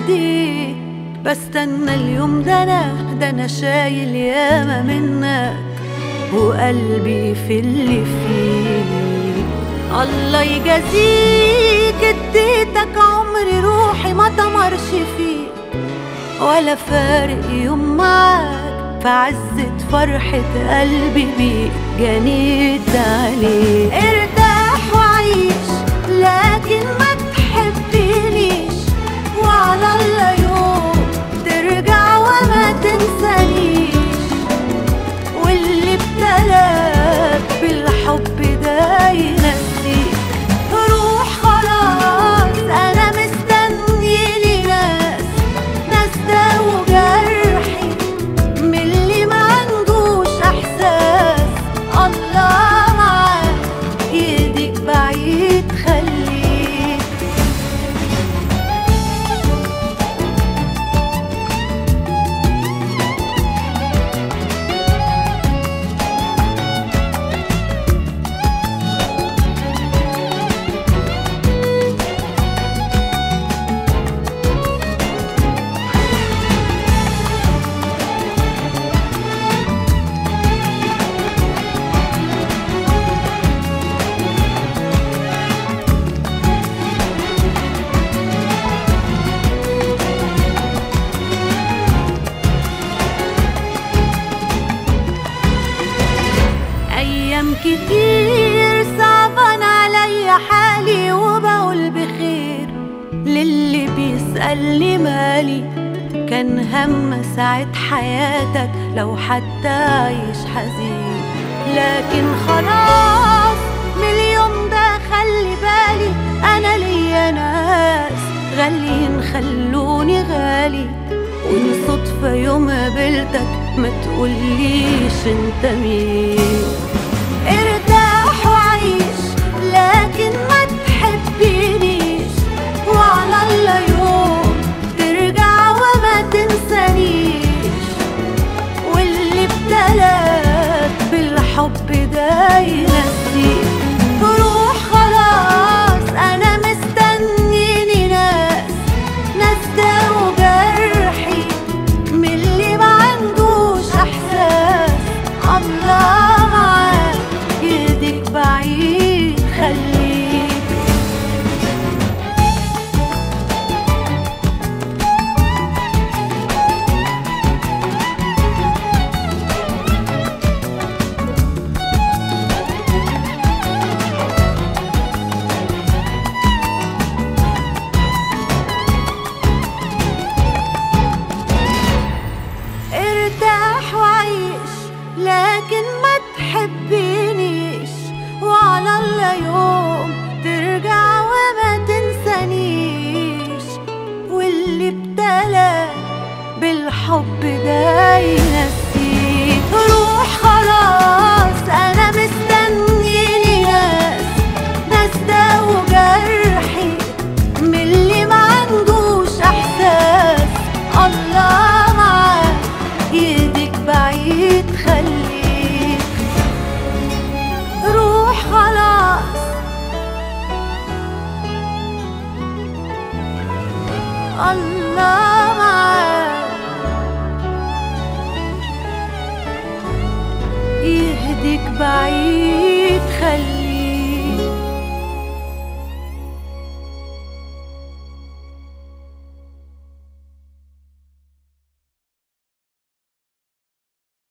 قدي بستنى اليوم ده انا ده انا شايل ياما منك وقلبي في اللي فيه الله يجازيك اديتك عمري روحي ما تمرش فيه ولا فارق يوم معاك في عزة فرحة قلبي بيك جنيت عليك ارتاح وعيش لكن ما تحبنيش وعلى الله يوم ترجع وما تنسانيش واللي ابتلاك بالحب ده ينسيك روح خلاص انا مستني لي ناس ناس داووا جرحي من اللي ما عندوش احساس الله معاك ايدك بعيد خليك أيام كتير صعبان عليا حالي وبقول بخير للي بيسألني مالي كان هم ساعة حياتك لو حتى عايش حزين لكن خلاص من اليوم ده خلي بالي أنا ليا ناس غاليين خلوني غالي والصدفة يوم قابلتك ما تقوليش انت مين ارتاح وعيش لكن ما تحبنيش وعلى الله يوم ترجع وما تنسانيش واللي ابتلاك بالحب ده ينسيك روح خلاص انا مستنيني ناس ناس داووا جرحي من اللي ما عندوش احساس الله معاك ايدك بعيد خليك ارتاح وعيش لكن ما تحبنيش وعلى الله يوم ترجع وما تنسانيش واللي ابتلى بالحب ده ينسيك روح خلاص انا مستنيني ناس ناس داووا جرحي من اللي ما عندوش احساس الله معاك ايدك بعيد خليك روح خلاص الله معاك يهديك بعيد